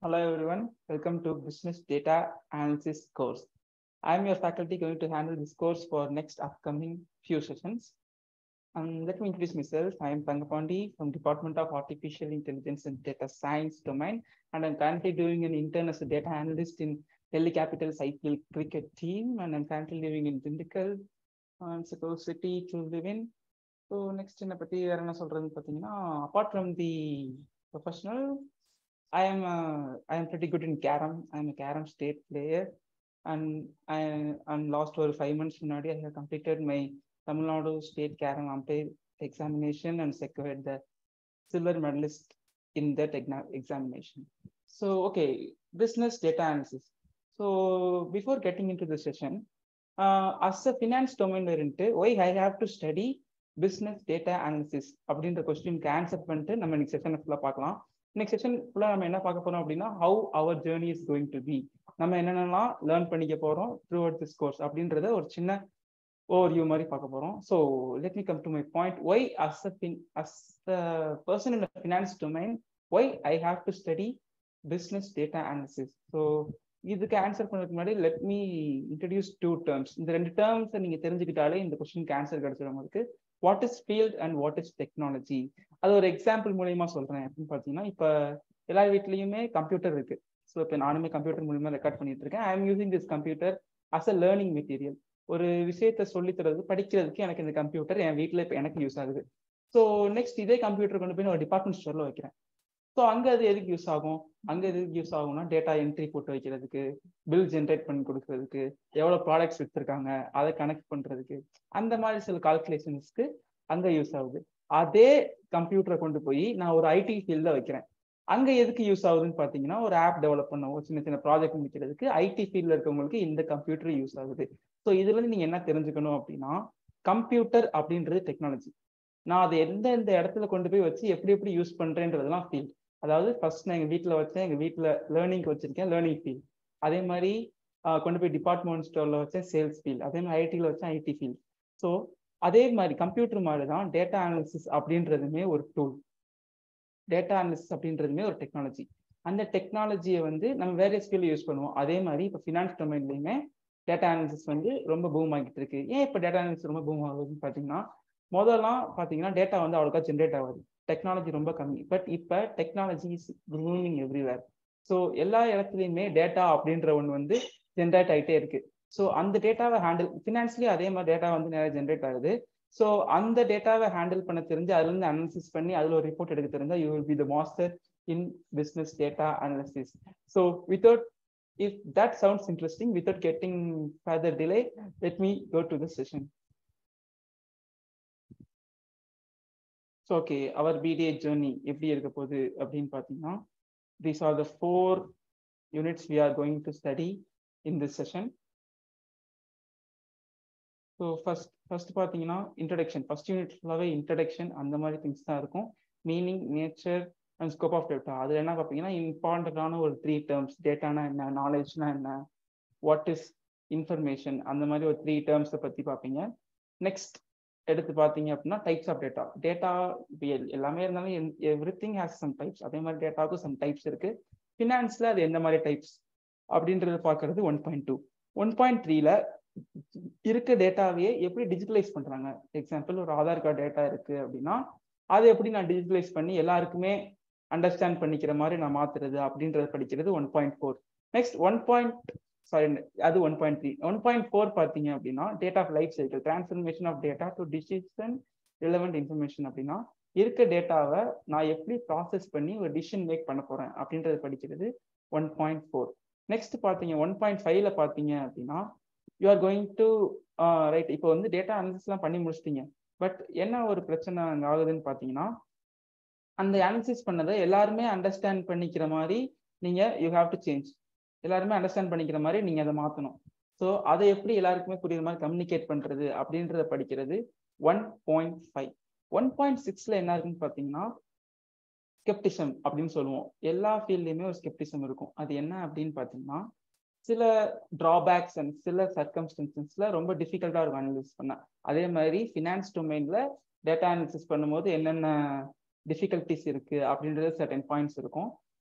Hello everyone, welcome to Business Data Analysis course. I am your faculty going to handle this course for next upcoming few sessions. Um, let me introduce myself. I am Pangapandi from Department of Artificial Intelligence and Data Science domain, and I'm currently doing an intern as a data analyst in Delhi Capital's IPL cricket team, and I'm currently living in Dindigul, um, it's a cool city to live in. So next என்ன பற்றி வேற என்ன சொல்றதுன்னு பார்த்தீங்கன்னா apart from the professional I am uh, I am pretty good in carom. I am a carom state player, and I and last ஒரு five months முன்னாடி I have completed my Tamil Nadu State Carom umpire examination and secured the silver medalist in that egna- examination. So okay, business data analysis. So before getting into the session, uh, as a finance domain இருந்துட்டு why I have to study business data analysis அப்படின்ற கொஸ்டினுக்கு answer பண்ணிட்டு நம்ம இன்னைக்கு session ஃபுல்லாக பார்க்கலாம் next session ஃபுல்லாக நம்ம என்ன பார்க்க போறோம் அப்படின்னா how our journey is going to be நம்ம என்னென்னலாம் லேர்ன் பண்ணிக்க போறோம் த்ரூ அவுட் திஸ் கோர்ஸ் அப்படின்றத ஒரு சின்ன ஓவர்வியூ மாதிரி பார்க்க போறோம் so let me come to my point why as a been as a person in finance domain why I have to study business data analysis so இதுக்கு answer பண்ணதுக்கு முன்னாடி let me introduce two terms இந்த ரெண்டு டேர்ம்ஸை நீங்க தெரிஞ்சுக்கிட்டாலே இந்த கொஸ்டினுக்கு answer கிடைச்சிடும் உங்களுக்கு what is field and what is technology அது ஒரு எக்ஸாம்பிள் மூலியமா சொல்றேன் அப்படின்னு பார்த்தீங்கன்னா இப்போ எல்லா வீட்லயுமே கம்ப்யூட்டர் இருக்கு ஸோ இப்போ நானுமே கம்ப்யூட்டர் மூலியமா ரெக்கார்ட் பண்ணிட்டு இருக்கேன் I am using this computer as a learning material ஒரு விஷயத்த சொல்லித்தரது படிக்கிறதுக்கு எனக்கு இந்த கம்ப்யூட்டர் என் வீட்டில் இப்போ எனக்கு யூஸ் ஆகுது ஸோ நெக்ஸ்ட் இதே கம்ப்யூட்டர் கொண்டு போய் நான் ஒரு டிபார்ட்மெண்ட் ஸ்டோர்ல வைக்கிறேன் ஸோ அங்கே அது எதுக்கு யூஸ் ஆகும் அங்கே எதுக்கு யூஸ் ஆகும்னா டேட்டா என்ட்ரி போட்டு வைக்கிறதுக்கு பில் ஜென்ரேட் பண்ணி கொடுக்கறதுக்கு எவ்வளோ ப்ராடக்ட்ஸ் விற்றுருக்காங்க அதை கனெக்ட் பண்ணுறதுக்கு அந்த மாதிரி சில கால்குலேஷன்ஸ்க்கு அங்கே யூஸ் ஆகுது அதே கம்ப்யூட்டரை கொண்டு போய் நான் ஒரு ஐடி ஃபீல்டில் வைக்கிறேன் அங்கே எதுக்கு யூஸ் ஆகுதுன்னு பார்த்தீங்கன்னா ஒரு ஆப் டெவலப் பண்ணவும் சின்ன சின்ன ப்ராஜெக்ட் முடிக்கிறதுக்கு ஐடி ஃபீல்டில் இருக்கவங்களுக்கு இந்த கம்ப்யூட்டர் யூஸ் ஆகுது ஸோ இதுலேருந்து நீங்கள் என்ன தெரிஞ்சுக்கணும் அப்படின்னா கம்ப்யூட்டர் அப்படின்றது டெக்னாலஜி நான் அதை எந்த எந்த இடத்துல கொண்டு போய் வச்சு எப்படி எப்படி யூஸ் பண்ணுறேன்றதெல்லாம் ஃபீல்ட் அதாவது ஃபர்ஸ்ட் நான் எங்கள் வீட்டில் வச்சேன் எங்கள் வீட்டில் லேர்னிங்க்கு வச்சிருக்கேன் லேர்னிங் ஃபீல்ட் அதே மாதிரி கொண்டு போய் டிபார்ட்மெண்ட் ஸ்டோரில் வச்சேன் சேல்ஸ் ஃபீல்ட் அதே மாதிரி ஐடியில் வச்சேன் ஐடி ஃபீல்ட் ஸோ அதே மாதிரி கம்ப்யூட்டர் மாதிரி தான் டேட்டா அனாலிசிஸ் அப்படின்றதுமே ஒரு டூல் டேட்டா அனாலிசிஸ் அப்படின்றதுமே ஒரு டெக்னாலஜி அந்த டெக்னாலஜியை வந்து நம்ம வேற ஸ்கில் யூஸ் பண்ணுவோம் அதே மாதிரி இப்போ ஃபினான்ஸ் டொமைன்லையுமே டேட்டா அனாலிசிஸ் வந்து ரொம்ப பூம் ஆகிட்டு இருக்கு ஏன் இப்போ டேட்டா அனாலிசிஸ் ரொம்ப பூம் ஆகுதுன்னு பார்த்தீங்கன்னா முதல்லாம் பார்த்தீங்கன்னா டேட்டா வந்து அவ்வளோக்கா ஜென்ரேட் ஆகாது டெக்னாலஜி ரொம்ப கம்மி பட் இப்போ technology is growing everywhere so எல்லா இடத்துலையுமே டேட்டா அப்படின்ற ஒன்று வந்து ஜென்ரேட் ஆகிட்டே இருக்கு ஸோ அந்த டேட்டாவை ஹேண்டில் ஃபினான்ஸ்லேயும் அதே மாதிரி டேட்டா வந்து நிறைய ஜென்ரேட் ஆகுது ஸோ அந்த டேட்டாவை ஹேண்டில் பண்ண தெரிஞ்சு அதுலேருந்து அனாலிசிஸ் பண்ணி அதில் ஒரு ரிப்போர்ட் எடுக்க தெரிஞ்சா you will be the master in business data analysis so without if that sounds interesting without getting further delay let me go to the session so okay our BDA journey எப்படி இருக்க போகுது அப்படின்னு பார்த்தீங்கன்னா these are the four units we are going to study in this session so first first பார்த்தீங்கன்னா introduction first unit ஃபுல்லாகவே introduction அந்த மாதிரி things தான் இருக்கும் meaning nature and scope of data அதில் என்ன பார்த்தீங்கன்னா இம்பார்ட்டண்ட்டான ஒரு த்ரீ டேர்ம்ஸ் டேட்டானா என்ன நாலேஜ்னா என்ன வாட் இஸ் இன்ஃபர்மேஷன் அந்த மாதிரி ஒரு த்ரீ டேர்ம்ஸை பற்றி பார்ப்பீங்க நெக்ஸ்ட் எடுத்து பார்த்தீங்க அப்படின்னா டைப்ஸ் ஆஃப் டேட்டா டேட்டா இப்போ எல்லாமே இருந்தாலும் everything has some types அதே மாதிரி டேட்டாவுக்கும் சம் டைப்ஸ் இருக்கு ஃபினான்ஸில் அது எந்த மாதிரி டைப்ஸ் அப்படின்றது பார்க்கறது one point two one point த்ரீல இருக்க டேட்டாவையே எப்படி டிஜிட்டலைஸ் பண்றாங்க எக்ஸாம்பிள் ஒரு ஆதார் கார்டு டேட்டா இருக்கு அப்படின்னா அதை எப்படி நான் டிஜிட்டலைஸ் பண்ணி எல்லாருக்குமே அண்டர்ஸ்டாண்ட் பண்ணிக்கிற மாதிரி நான் மாத்துறது அப்படின்றத படிக்கிறது one point four next one point sorry அது one point three one point four பார்த்தீங்க அப்படின்னா date of life cycle transformation of data to decision relevant information அப்படின்னா இருக்க டேட்டாவை நான் எப்படி ப்ராசஸ் பண்ணி ஒரு டிசிஷன் மேக் பண்ண போறேன் அப்படின்றத படிக்கிறது ஒன் பாயிண்ட் ஃபோர் நெக்ஸ்ட் பார்த்தீங்க ஒன் பாயிண்ட் ஃபைவ்ல பார்த்தீங்க அப்படின்னா you are going to right இப்போ வந்து டேட்டா அனாலிசிஸ்லாம் பண்ணி முடிச்சிட்டீங்க பட் என்ன ஒரு பிரச்சனை அங்கே ஆகுதுன்னு பார்த்தீங்கன்னா அந்த அனாலிசிஸ் பண்ணதை எல்லாருமே அண்டர்ஸ்டாண்ட் பண்ணிக்கிற மாதிரி நீங்கள் யூ ஹாவ் டு சேஞ்ச் எல்லாருமே அண்டர்ஸ்டாண்ட் பண்ணிக்கிற மாதிரி நீங்கள் அதை மாற்றணும் ஸோ அதை எப்படி எல்லாருக்குமே புரியுற மாதிரி கம்யூனிகேட் பண்ணுறது அப்படின்றத படிக்கிறது one point five one point சிக்ஸில் என்ன இருக்குன்னு பார்த்தீங்கன்னா ஸ்கெப்டிசம் அப்படின்னு சொல்லுவோம் எல்லா ஃபீல்ட்லையுமே ஒரு ஸ்கெப்டிசம் இருக்கும் அது என்ன அப்படின்னு பார்த்தீங்கன்னா சில ட்ராபேக்ஸ் அண்ட் சில சர்க்கம்ஸ்டன்சஸ்ல ரொம்ப டிஃபிகல்ட்டாக இருக்கும் அனலிசிஸ் பண்ண அதே மாதிரி ஃபினான்ஸ் டொமைனில் டேட்டா அனாலிசிஸ் பண்ணும்போது என்னென்ன டிஃபிகல்ட்டிஸ் இருக்கு அப்படின்றது சர்டன் பாயிண்ட்ஸ் இருக்கும்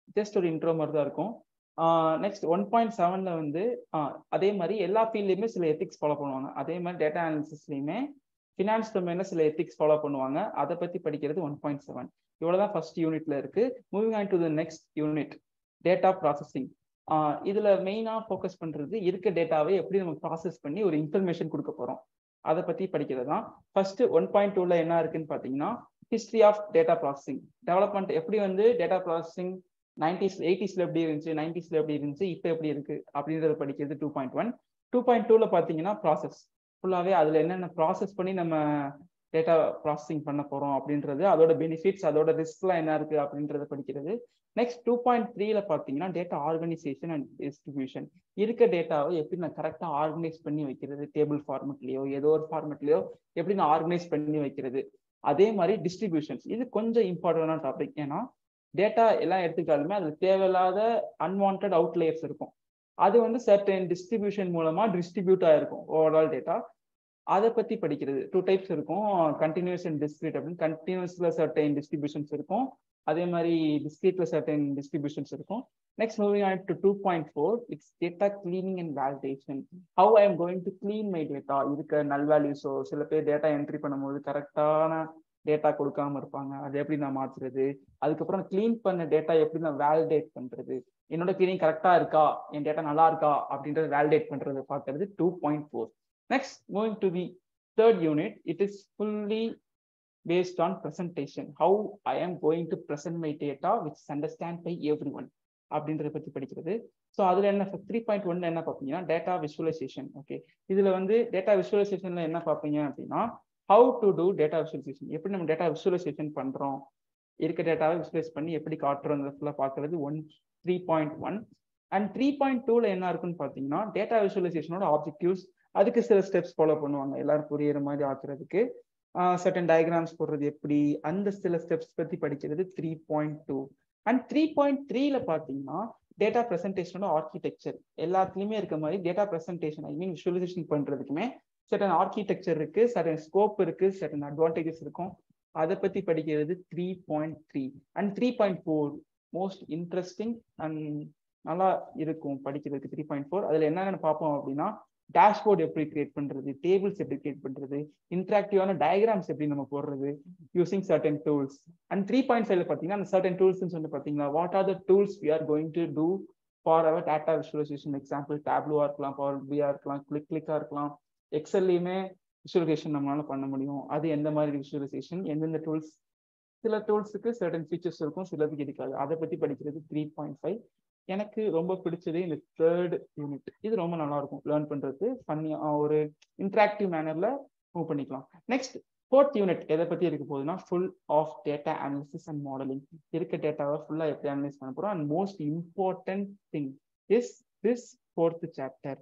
ஜஸ்ட் ஒரு இன்ட்ரோ மாதிரி தான் இருக்கும் நெக்ஸ்ட் ஒன் பாயிண்ட் செவன்ல வந்து அதே மாதிரி எல்லா ஃபீல்ட்லையுமே சில எத்திக்ஸ் ஃபாலோ பண்ணுவாங்க அதே மாதிரி டேட்டா அனாலிசிஸ்லையுமே ஃபினான்ஸ் டொமைன்ல சில எத்திக்ஸ் ஃபாலோ பண்ணுவாங்க அதை பத்தி படிக்கிறது ஒன் பாயிண்ட் செவன் இவ்வளவுதான் ஃபர்ஸ்ட் யூனிட்ல இருக்கு moving on to the next unit data processing இதுல மெயினா ஃபோக்கஸ் பண்றது இருக்க டேட்டாவை எப்படி நம்ம ப்ராசஸ் பண்ணி ஒரு இன்ஃபர்மேஷன் கொடுக்க போறோம் அதை பத்தி படிக்கிறது தான் ஃபர்ஸ்ட் ஒன் பாயிண்ட் டூல என்ன இருக்குன்னு பாத்தீங்கன்னா history of data processing development எப்படி வந்து டேட்டா ப்ராசஸிங் நைன்டிஸ் எயிட்டிஸ்ல எப்படி இருந்துச்சு நைன்டிஸ்ல எப்படி இருந்துச்சு இப்போ எப்படி இருக்கு அப்படின்றத படிக்கிறது two point one two point டூல பாத்தீங்கன்னா ப்ராசஸ் ஃபுல்லாவே அதுல என்னென்ன ப்ராசஸ் பண்ணி நம்ம டேட்டா ப்ராசஸிங் பண்ண போறோம் அப்படின்றது அதோட பெனிஃபிட்ஸ் அதோட ரிஸ்க்லாம் என்ன இருக்கு அப்படின்றத படிக்கிறது நெக்ஸ்ட் டூ பாயிண்ட் த்ரீல பாத்தீங்கன்னா டேட்டா ஆர்கனைசேஷன் அண்ட் டிஸ்ட்ரிபியூஷன் இருக்க டேட்டாவை எப்படி நான் கரெக்டா ஆர்கனைஸ் பண்ணி வைக்கிறது டேபிள் ஃபார்மெட்லயோ ஏதோ ஒரு ஃபார்மெட்லயோ எப்படி நான் ஆர்கனைஸ் பண்ணி வைக்கிறது அதே மாதிரி டிஸ்ட்ரிபியூஷன்ஸ் இது கொஞ்சம் இம்பார்ட்டன்டான டாபிக் ஏன்னா டேட்டா எல்லாம் எடுத்துக்கிட்டாலுமே அதுல தேவையில்லாத அன்வான்ட் அவுட்லேயர்ஸ் இருக்கும் அது வந்து சர்டன் டிஸ்ட்ரிபியூஷன் மூலமா டிஸ்ட்ரிபியூட் ஆயிருக்கும் ஓவரால் டேட்டா அதை பத்தி படிக்கிறது டூ டைப்ஸ் இருக்கும் கண்டினியூஸ் அண்ட் டிஸ்கிரீட் அப்படின்னு கண்டினியூஸ்ல சர்டன் டிஸ்ட்ரிபியூஷன்ஸ் இருக்கும் அதே மாதிரி டிஸ்கிரீட்ல சர்டன் டிஸ்ட்ரிபியூஷன்ஸ் இருக்கும் next moving on to two point four it's data cleaning and validation how I am going to clean my data இருக்க நல் வேல்யூஸோ சில பேர் டேட்டா என்ட்ரி பண்ணும்போது கரெக்டான டேட்டா கொடுக்காம இருப்பாங்க அதை எப்படி நான் மாத்துறது அதுக்கப்புறம் கிளீன் பண்ண டேட்டா எப்படி நான் வேலிடேட் பண்றது என்னோட கிளீனிங் கரெக்டா இருக்கா என் டேட்டா நல்லா இருக்கா அப்படின்றத வேலிடேட் பண்றது பார்க்கறது two point four next moving to the third unit it is fully based on presentation how i am going to present my data which is understand by everyone அப்படின்றத பத்தி படிக்கிறது ஸோ அதுல என்ன த்ரீ பாயிண்ட் ஒன்ல என்ன பார்ப்பீங்கன்னா data visualisation okay இதுல வந்து data விஷுவலைசேஷன்ல என்ன பார்ப்பீங்க அப்படின்னா how to do data visualisation எப்படி நம்ம டேட்டா விஷுவலைசேஷன் பண்றோம் இருக்க டேட்டாவை விஷுவலைஸ் பண்ணி எப்படி காட்டுறோம் ஃபுல்லாக பார்க்கறது one three point one and three point டூல என்ன இருக்குன்னு பார்த்தீங்கன்னா டேட்டா விஷுவலைசேஷனோட ஆப்ஜெக்டிவ்ஸ் அதுக்கு சில ஸ்டெப்ஸ் ஃபாலோ பண்ணுவாங்க எல்லாரும் புரியுற மாதிரி ஆக்குறதுக்கு சர்டன் டயக்ராம்ஸ் போடுறது எப்படி அந்த சில ஸ்டெப்ஸ் பத்தி படிக்கிறது three point two and three point த்ரீல பாத்தீங்கன்னா டேட்டா பிரசன்டேஷனோட ஆர்கிடெக்சர் எல்லாத்துலயுமே இருக்க மாதிரி data presentation I mean visualisation பண்றதுக்குமே சர்டன் ஆர்கிடெக்சர் இருக்கு சர்டன் ஸ்கோப் இருக்கு சர்டன் அட்வான்டேஜஸ் இருக்கும் அதை பத்தி படிக்கிறது three point three and three point four most interesting and நல்லா இருக்கும் படிக்கிறதுக்கு த்ரீ பாயிண்ட் ஃபோர் அதுல என்னென்ன பார்ப்போம் அப்படின்னா டேஷ்போர்ட் எப்படி கிரியேட் பண்றது டேபிள்ஸ் எப்படி கிரியேட் பண்றது இன்ட்ராக்டிவான டயக்ராம்ஸ் எப்படி நம்ம போடுறது using certain tools and three point ஃபைவ்ல பார்த்தீங்கன்னா அந்த சர்டன் டூல்ஸ் சொல்லி பார்த்தீங்கன்னா what are the tools we are going to do for our data visualisation example டேப்லூவா இருக்கலாம் பவர் பிஆ இருக்கலாம் கிளிக் கிளிக்கா இருக்கலாம் எக்ஸல்லையுமே விஷுவலைசேஷன் நம்மளால பண்ண முடியும் அது எந்த மாதிரி விஷுவலைசேஷன் எந்தெந்த டூல்ஸ் சில டூல்ஸுக்கு சர்டன் ஃபீச்சர்ஸ் இருக்கும் சிலதுக்கு இருக்காது அதை பத்தி படிக்கிறது த்ரீ பாயிண்ட் ஃபைவ் எனக்கு ரொம்ப பிடிச்சது இந்த தேர்ட் யூனிட் இது ரொம்ப நல்லா இருக்கும் லேர்ன் பண்றது பண்ணி ஒரு இன்ட்ராக்டிவ் மேனர்ல மூவ் பண்ணிக்கலாம் நெக்ஸ்ட் ஃபோர்த் யூனிட் எதை பத்தி இருக்க போகுதுன்னா full of data analysis and modelling இருக்க டேட்டாவை ஃபுல்லா எப்படி அனலைஸ் பண்ண போறோம் and most important thing is this fourth chapter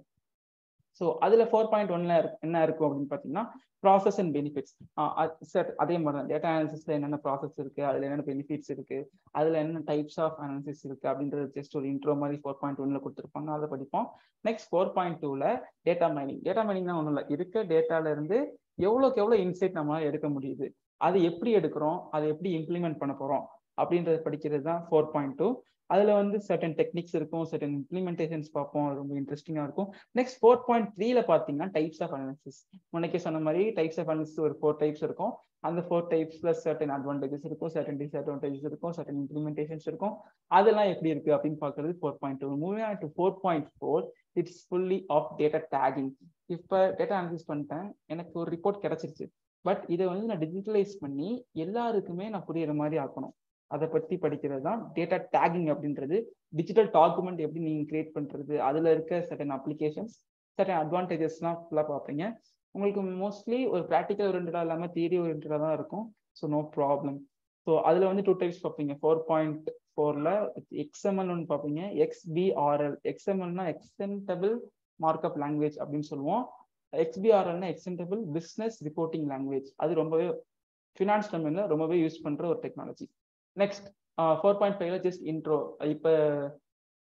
so அதுல ஃபோர் பாயிண்ட் ஒன்ல என்ன இருக்கும் அப்படின்னு பாத்தீங்கன்னா ப்ராசஸ் அண்ட் பெனிஃபிட்ஸ் சார் அதே மாதிரி தான் டேட்டா அனாலிசிஸ்ல என்னென்ன ப்ராசஸ் இருக்கு அதுல என்னென்ன பெனிஃபிட்ஸ் இருக்கு அதுல என்ன டைப்ஸ் ஆஃப் அனாலிசிஸ் இருக்கு அப்படின்றது ஜஸ்ட் ஒரு இன்ட்ரோ மாதிரி ஃபோர் பாயிண்ட் ஒன்ல கொடுத்துருப்பாங்க அதை படிப்போம் நெக்ஸ்ட் ஃபோர் பாயிண்ட் டூல டேட்டா மைனிங் டேட்டா மைனிங் ஒன்றும் இல்லை இருக்க டேட்டால இருந்து எவ்வளோக்கு எவ்வளோ இன்சைட் நம்மளால எடுக்க முடியுது அது எப்படி எடுக்கிறோம் அதை எப்படி இம்ப்ளிமெண்ட் பண்ண போறோம் அப்படின்றத படிக்கிறது தான் ஃபோர் பாயிண்ட் டூ அதுல வந்து சர்டன் டெக்னிக்ஸ் இருக்கும் சர்டன் இம்ப்ளிமெண்டேஷன்ஸ் பார்ப்போம் அது ரொம்ப இன்ட்ரெஸ்டிங்கா இருக்கும் நெக்ஸ்ட் ஃபோர் பாயிண்ட் த்ரீல பாத்தீங்கன்னா டைப்ஸ் ஆஃப் அனாலிசிஸ் முன்னைக்கே சொன்ன மாதிரி டைப்ஸ் ஆஃப் அனாலிசிஸ் ஒரு ஃபோர் டைப்ஸ் இருக்கும் அந்த ஃபோர் டைப்ஸ்ல சர்டன் அட்வான்டேஜஸ் இருக்கும் சர்டன் டிஸ்அட்வான்டேஜஸ் இருக்கும் சர்டன் இம்ப்ளிமெண்டேஷன்ஸ் இருக்கும் அதெல்லாம் எப்படி இருக்கு அப்படின்னு பாக்குறது four point two moving on to four point four it's fully of data tagging இப்போ டேட்டா அனாலிசிஸ் பண்ணிட்டேன் எனக்கு ஒரு ரிப்போர்ட் கிடைச்சிருச்சு பட் இதை வந்து நான் டிஜிட்டலைஸ் பண்ணி எல்லாருக்குமே நான் புரியுற மாதிரி ஆக்கணும் அதை பத்தி படிக்கிறது தான் டேட்டா டேகிங் அப்படின்றது டிஜிட்டல் டாக்குமெண்ட் எப்படி நீங்க கிரியேட் பண்றது அதுல இருக்க சர்டன் அப்ளிகேஷன்ஸ் சர்டன் அட்வான்டேஜஸ்லாம் ஃபுல்லாக பார்ப்பீங்க உங்களுக்கு மோஸ்ட்லி ஒரு ப்ராக்டிக்கல் ஓரியன்டா இல்லாமல் தியரி ஓரியன்டா தான் இருக்கும் ஸோ நோ ப்ராப்ளம் ஸோ அதுல வந்து டூ டைப்ஸ் பார்ப்பீங்க ஃபோர் பாயிண்ட் ஃபோர்ல எக்ஸ்எம்எல் ஒன்று பார்ப்பீங்க எக்ஸ்பிஆர்எல் எக்ஸ்எம்எல்னா எக்ஸ்டென்டபிள் மார்க்அப் லாங்குவேஜ் அப்படின்னு சொல்லுவோம் எக்ஸ்பிஆர்எல்னா எக்ஸ்டென்டபிள் பிஸ்னஸ் ரிப்போர்ட்டிங் லாங்குவேஜ் அது ரொம்பவே ஃபினான்ஸ் டொமைன்ல ரொம்பவே யூஸ் பண்ற ஒரு டெக்னாலஜி நெக்ஸ்ட் ஃபோர் பாயிண்ட் ஃபைவ்ல ஜஸ்ட் இன்ட்ரோ இப்போ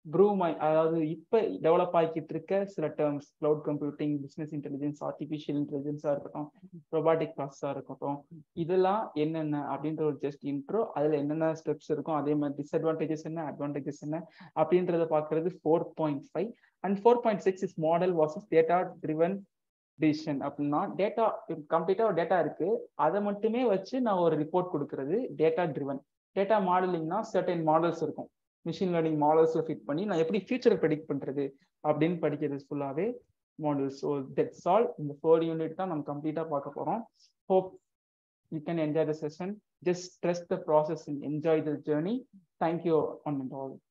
ப்ரூமை அதாவது இப்ப டெவலப் ஆகிக்கிட்டு இருக்க சில terms cloud computing business intelligence artificial இன்டெலிஜென்ஸா இருக்கட்டும் ரொபாட்டிக் ப்ராசஸா இருக்கட்டும் இதெல்லாம் என்னென்ன அப்படின்ற ஒரு ஜஸ்ட் இன்ட்ரோ அதுல என்னென்ன ஸ்டெப்ஸ் இருக்கும் அதே மாதிரி டிஸ்அட்வான்டேஜஸ் என்ன அட்வான்டேஜஸ் என்ன அப்படின்றத பாக்குறது four point five and four point six is model versus data driven decision அப்படின்னா டேட்டா கம்ப்ளீட்டா ஒரு டேட்டா இருக்கு அதை மட்டுமே வச்சு நான் ஒரு ரிப்போர்ட் கொடுக்கறது டேட்டா ட்ரிவன் டேட்டா மாடலிங்னா சர்டன் மாடல்ஸ் இருக்கும் மிஷின் லேர்னிங் மாடல்ஸ்ல ஃபிட் பண்ணி நான் எப்படி ஃபியூச்சரை ப்ரெடிக்ட் பண்றது அப்படின்னு படிக்கிறது ஃபுல்லாவே மாடல்ஸ் ஸோ தட்ஸ் ஆல் இந்த ஃபோர் யூனிட் தான் நம்ம கம்ப்ளீட்டா பார்க்க போறோம் hope you can enjoy the session just trust the process and enjoy the journey thank you one and all